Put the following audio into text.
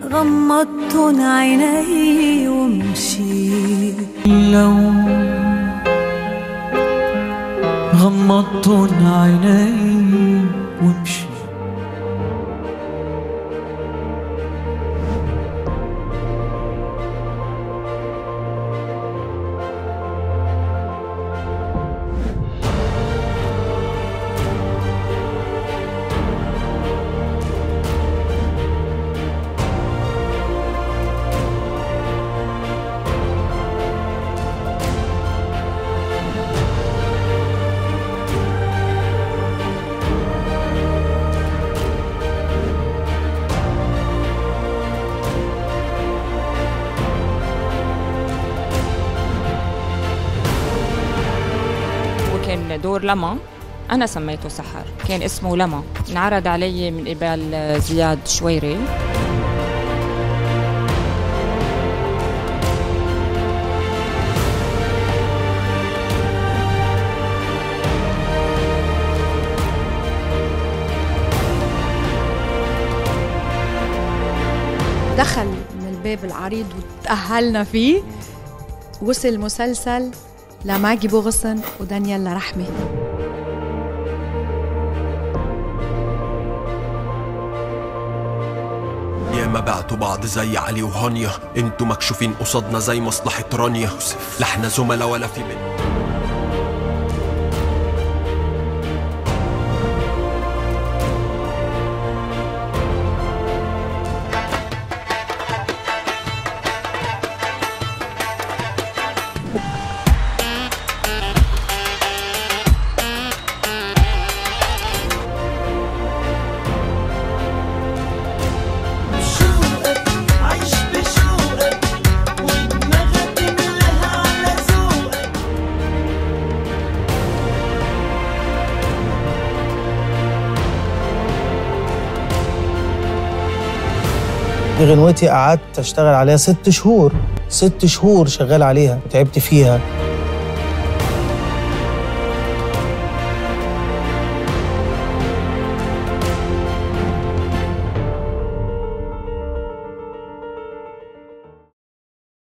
غمضتن عيني ومشيت لو غمضتن عيني ومشيت كان دور لما أنا سميته سحر كان اسمه لما انعرض علي من قبل زياد شويري دخل من الباب العريض وتأهلنا فيه وصل المسلسل لماجي بوغصن ودانييلا رحمة يا ما بعتوا بعض زي علي وهانيا انتوا مكشوفين قصادنا زي مصلحة رانيا لا احنا زملاء ولا في بينا بشوقك عيش بشوقك ودماغك تملاها على ذوقك دي غنوتي قعدت اشتغل عليها ست شهور ست شهور شغال عليها وتعبت فيها